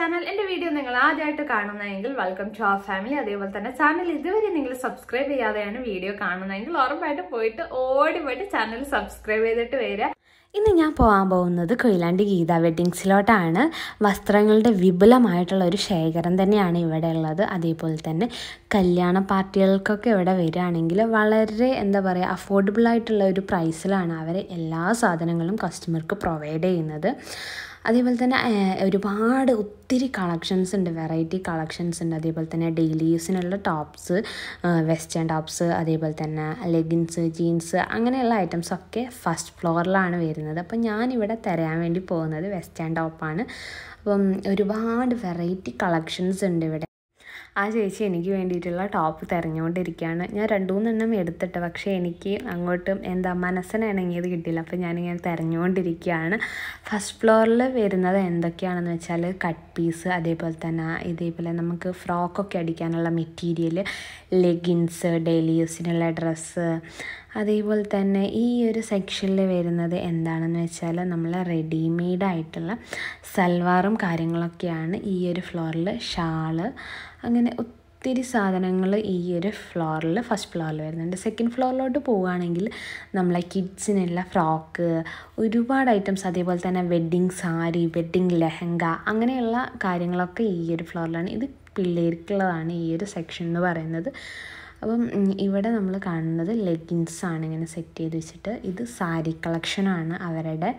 channel എൻ്റെ video നിങ്ങൾ ആദ്യമായിട്ട് കാണുന്നതെങ്കിൽ വെൽക്കം ടു അവർ ഫാമിലി അതേപോലെ തന്നെ ചാനൽ ഇതുവരെ നിങ്ങൾ സബ്സ്ക്രൈബ് ചെയ്യാതെയാണ് വീഡിയോ കാണുന്നതെങ്കിൽ ഉറപ്പായിട്ട് പോയിട്ട് ഓടി പോയിട്ട് ചാനൽ സബ്സ്ക്രൈബ് ചെയ്തിട്ട് വരിക ഇന്ന് ഞാൻ പോകാൻ പോകുന്നത് കൊയിലാണ്ടി ഗീത വെഡ്ഡിങ്സിലോട്ടാണ് വസ്ത്രങ്ങളുടെ വിപുലമായിട്ടുള്ള ഒരു ശേഖരം തന്നെയാണ് ഇവിടെ ഉള്ളത് അതേപോലെ തന്നെ കല്യാണ പാർട്ടികൾക്കൊക്കെ ഇവിടെ വരികയാണെങ്കിൽ വളരെ എന്താ പറയുക അഫോർഡബിൾ ആയിട്ടുള്ള ഒരു പ്രൈസിലാണ് അവർ എല്ലാ സാധനങ്ങളും കസ്റ്റമർക്ക് പ്രൊവൈഡ് ചെയ്യുന്നത് അതേപോലെ തന്നെ ഏഹ്, ഒരുപാട് ഒത്തിരി കളക്ഷൻസ് ഉണ്ട് വെറൈറ്റി കളക്ഷൻസ് ഉണ്ട് അതേപോലെ തന്നെ ഡെയിലി യൂസിനുള്ള ടോപ്സ് വെസ്റ്റേൺ ടോപ്സ് അതേപോലെ തന്നെ ലെഗിൻസ് ജീൻസ് അങ്ങനെയുള്ള ഐറ്റംസ് ഒക്കെ ഫസ്റ്റ് ഫ്ലോറിലാണ് വരുന്നത് അപ്പം ഞാനിവിടെ തരാൻ വേണ്ടി പോകുന്നത് വെസ്റ്റേൺ ടോപ്പാണ് അപ്പം ഒരുപാട് വെറൈറ്റി കളക്ഷൻസ് ഉണ്ട് ഇവിടെ ആ ചേച്ചി എനിക്ക് വേണ്ടിയിട്ടുള്ള ടോപ്പ് തിരഞ്ഞുകൊണ്ടിരിക്കുകയാണ് ഞാൻ രണ്ട് മൂന്നെണ്ണം എടുത്തിട്ട് പക്ഷേ എനിക്ക് അങ്ങോട്ട് എന്താ മനസ്സിന് ഇണങ്ങിയത് കിട്ടിയില്ല അപ്പോൾ ഞാനിങ്ങനെ തിരഞ്ഞുകൊണ്ടിരിക്കുകയാണ് ഫസ്റ്റ് ഫ്ലോറിൽ വരുന്നത് എന്തൊക്കെയാണെന്ന് വെച്ചാൽ കട്ട് പീസ് അതേപോലെ തന്നെ ഇതേപോലെ നമുക്ക് ഫ്രോക്കൊക്കെ അടിക്കാനുള്ള മെറ്റീരിയൽ ലെഗിൻസ് ഡെയിലി യൂസിനുള്ള ഡ്രസ്സ് അതേപോലെ തന്നെ ഈ ഒരു സെക്ഷനിൽ വരുന്നത് എന്താണെന്ന് വെച്ചാൽ നമ്മൾ റെഡിമെയ്ഡ് ആയിട്ടുള്ള സൽവാറും കാര്യങ്ങളൊക്കെയാണ് ഈ ഒരു ഫ്ലോറിൽ ഷാള് അങ്ങനെ ഒത്തിരി സാധനങ്ങൾ ഈ ഒരു ഫ്ലോറിൽ ഫസ്റ്റ് ഫ്ലോറിൽ വരുന്നുണ്ട് സെക്കൻഡ് ഫ്ലോറിലോട്ട് പോവുകയാണെങ്കിൽ നമ്മളെ കിഡ്സിനുള്ള ഫ്രോക്ക് ഒരുപാട് ഐറ്റംസ് അതേപോലെ തന്നെ വെഡ്ഡിങ് സാരി വെഡ്ഡിങ് ലെഹങ്ക അങ്ങനെയുള്ള കാര്യങ്ങളൊക്കെ ഈ ഒരു ഫ്ലോറിലാണ് ഇത് പിള്ളേർക്കുള്ളതാണ് ഈ ഒരു സെക്ഷൻ എന്ന് പറയുന്നത് അപ്പം ഉം, ഇവിടെ നമ്മൾ കാണുന്നത് ലെഗിൻസ് ആണ് ഇങ്ങനെ സെറ്റ് ചെയ്ത് വെച്ചിട്ട് ഇത് സാരി കളക്ഷനാണ് അവരുടെ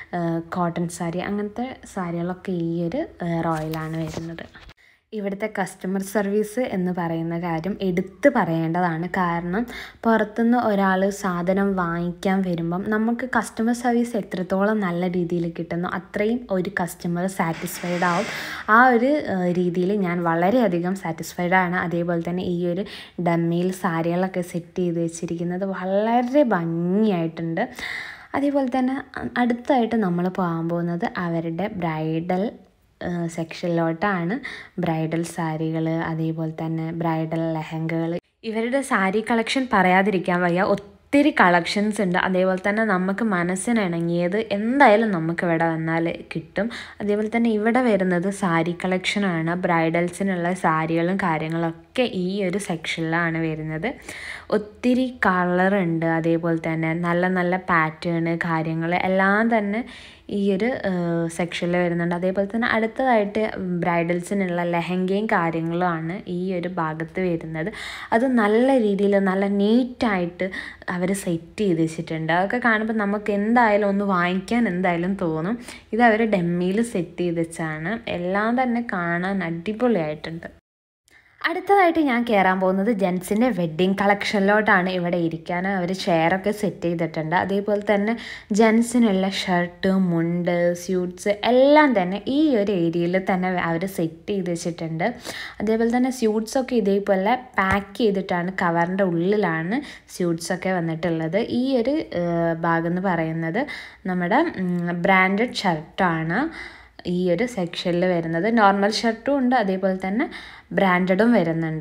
കോട്ടൺ സാരി അങ്ങനത്തെ സാരികളൊക്കെ ഈ ഒരു റോയലാണ് വരുന്നത് ഇവിടുത്തെ കസ്റ്റമർ സർവീസ് എന്ന് പറയുന്ന കാര്യം എടുത്തു പറയേണ്ടതാണ് കാരണം പുറത്തുനിന്ന് ഒരാൾ സാധനം വാങ്ങിക്കാൻ വരുമ്പം നമുക്ക് കസ്റ്റമർ സർവീസ് എത്രത്തോളം നല്ല രീതിയിൽ കിട്ടുന്നു അത്രയും ഒരു കസ്റ്റമർ സാറ്റിസ്ഫൈഡ് ആവും ആ ഒരു രീതിയിൽ ഞാൻ വളരെയധികം സാറ്റിസ്ഫൈഡ് ആണ് അതേപോലെ തന്നെ ഈ ഒരു ഡമ്മിയിൽ സാരികളൊക്കെ സെറ്റ് ചെയ്ത് വെച്ചിരിക്കുന്നത് വളരെ ഭംഗിയായിട്ടുണ്ട് അതേപോലെ തന്നെ അടുത്തായിട്ട് നമ്മൾ പോകാൻ പോകുന്നത് അവരുടെ ബ്രൈഡൽ സെക്ഷനിലോട്ടാണ് ബ്രൈഡൽ സാരികൾ അതേപോലെ തന്നെ ബ്രൈഡൽ ലെഹങ്കകൾ ഇവരുടെ സാരി കളക്ഷൻ പറയാതിരിക്കാൻ വയ്യ ഒത്തിരി കളക്ഷൻസ് ഉണ്ട് അതേപോലെ തന്നെ നമുക്ക് മനസ്സിനിണങ്ങിയത് എന്തായാലും നമുക്ക് ഇവിടെ വന്നാൽ കിട്ടും അതേപോലെ തന്നെ ഇവിടെ വരുന്നത് സാരി കളക്ഷനാണ് ബ്രൈഡൽസിനുള്ള സാരികളും കാര്യങ്ങളൊക്കെ ഈ ഒരു സെക്ഷനിലാണ് വരുന്നത് ഒത്തിരി കളറുണ്ട് അതേപോലെ തന്നെ നല്ല നല്ല പാറ്റേൺ കാര്യങ്ങൾ എല്ലാം തന്നെ ഈ ഒരു സെക്ഷനിൽ വരുന്നുണ്ട് അതേപോലെ തന്നെ അടുത്തതായിട്ട് ബ്രൈഡൽസിനുള്ള ലെഹങ്കയും കാര്യങ്ങളുമാണ് ഈ ഒരു ഭാഗത്ത് വരുന്നത് അത് നല്ല രീതിയിൽ നല്ല നീറ്റായിട്ട് അവർ സെറ്റ് ചെയ്ത് വെച്ചിട്ടുണ്ട് അതൊക്കെ കാണുമ്പോൾ നമുക്ക് എന്തായാലും ഒന്ന് വാങ്ങിക്കാൻ എന്തായാലും തോന്നും ഇത് അവർ ഡെമ്മിയിൽ സെറ്റ് ചെയ്ത് വെച്ചാണ് എല്ലാം തന്നെ കാണാൻ അടിപൊളിയായിട്ടുണ്ട് അടുത്തതായിട്ട് ഞാൻ കയറാൻ പോകുന്നത് ജെൻസിൻ്റെ വെഡ്ഡിങ് കളക്ഷനിലോട്ടാണ് ഇവിടെ ഇരിക്കാൻ അവർ ചെയറൊക്കെ സെറ്റ് ചെയ്തിട്ടുണ്ട് അതേപോലെ തന്നെ ജെൻസിനുള്ള ഷർട്ട് മുണ്ട് സ്യൂട്ട്സ് എല്ലാം തന്നെ ഈ ഒരു ഏരിയയിൽ തന്നെ അവർ സെറ്റ് ചെയ്ത് വെച്ചിട്ടുണ്ട് അതേപോലെ തന്നെ സ്യൂട്ട്സൊക്കെ ഇതേപോലെ പാക്ക് ചെയ്തിട്ടാണ് കവറിൻ്റെ ഉള്ളിലാണ് സ്യൂട്ട്സൊക്കെ വന്നിട്ടുള്ളത് ഈ ഒരു ഏഹ്, ഭാഗം എന്ന് പറയുന്നത് നമ്മുടെ ബ്രാൻഡഡ് ഷർട്ടാണ് ഈ ഒരു സെക്ഷനിൽ വരുന്നത് നോർമൽ ഷർട്ടും ഉണ്ട് അതേപോലെ തന്നെ ബ്രാൻഡഡും വരുന്നുണ്ട്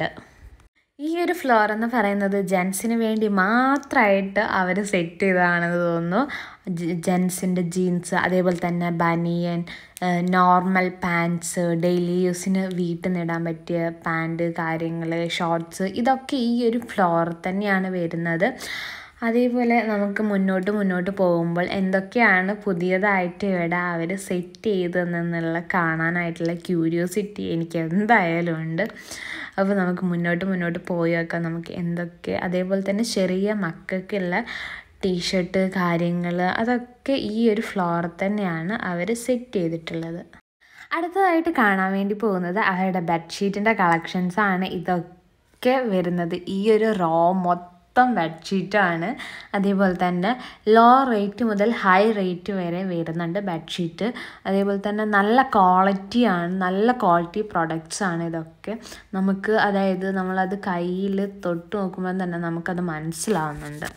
ഈ ഒരു ഫ്ലോർ എന്ന് പറയുന്നത് ജെൻസിന് വേണ്ടി മാത്രമായിട്ട് അവർ സെറ്റ് ചെയ്തതാണെന്ന് തോന്നുന്നു ജെൻസിൻ്റെ ജീൻസ് അതേപോലെ തന്നെ ബനിയൻ നോർമൽ പാൻസ് ഡെയിലി യൂസിന് വീട്ടിൽ നിടാൻ പറ്റിയ പാൻറ് കാര്യങ്ങൾ ഷോർട്സ് ഇതൊക്കെ ഈ ഒരു ഫ്ലോർ തന്നെയാണ് വരുന്നത് അതേപോലെ നമുക്ക് മുന്നോട്ട് മുന്നോട്ട് പോകുമ്പോൾ എന്തൊക്കെയാണ് പുതിയതായിട്ട് ഇവിടെ അവർ സെറ്റ് ചെയ്തതെന്നുള്ള കാണാനായിട്ടുള്ള ക്യൂരിയോസിറ്റി എനിക്ക് എന്തായാലും ഉണ്ട് അപ്പോൾ നമുക്ക് മുന്നോട്ട് മുന്നോട്ട് പോയി നോക്കാം നമുക്ക് എന്തൊക്കെ അതേപോലെ തന്നെ ചെറിയ മക്കൾക്കുള്ള ടീഷർട്ട് കാര്യങ്ങൾ അതൊക്കെ ഈ ഒരു ഫ്ലോറിൽ തന്നെയാണ് അവർ സെറ്റ് ചെയ്തിട്ടുള്ളത് അടുത്തതായിട്ട് കാണാൻ വേണ്ടി പോകുന്നത് അവരുടെ ബെഡ്ഷീറ്റിൻ്റെ കളക്ഷൻസ് ആണ് ഇതൊക്കെ വരുന്നത് ഈ ഒരു റോ മൊത്തം ബെഡ്ഷീറ്റാണ് അതേപോലെ തന്നെ ലോ റേറ്റ് മുതൽ ഹൈ റേറ്റ് വരെ വരുന്നുണ്ട് ബെഡ്ഷീറ്റ് അതേപോലെ തന്നെ നല്ല ക്വാളിറ്റിയാണ് നല്ല ക്വാളിറ്റി പ്രൊഡക്ട്സ് ആണ് ഇതൊക്കെ നമുക്ക് അതായത് നമ്മളത് കയ്യിൽ തൊട്ട് നോക്കുമ്പോൾ തന്നെ നമുക്കത് മനസ്സിലാവുന്നുണ്ട്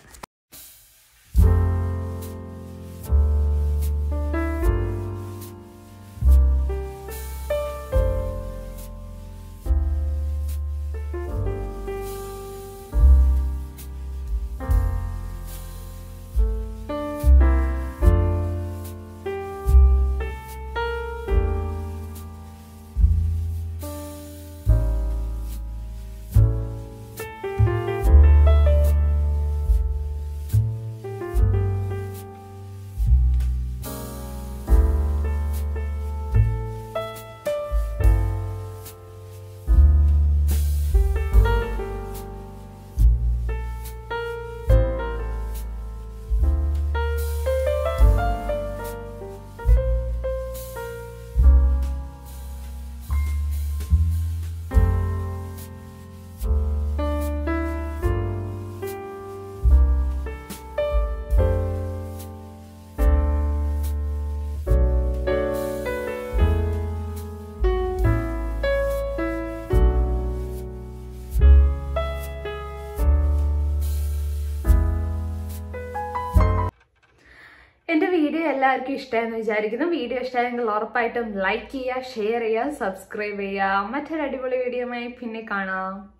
എന്റെ വീഡിയോ എല്ലാവർക്കും ഇഷ്ടമായെന്ന് വിചാരിക്കുന്നു വീഡിയോ ഇഷ്ടമായെങ്കിൽ ഉറപ്പായിട്ടും ലൈക്ക് ചെയ്യുക ഷെയർ ചെയ്യുക സബ്സ്ക്രൈബ് ചെയ്യുക മറ്റൊരു അടിപൊളി വീഡിയോയുമായി പിന്നെ കാണാം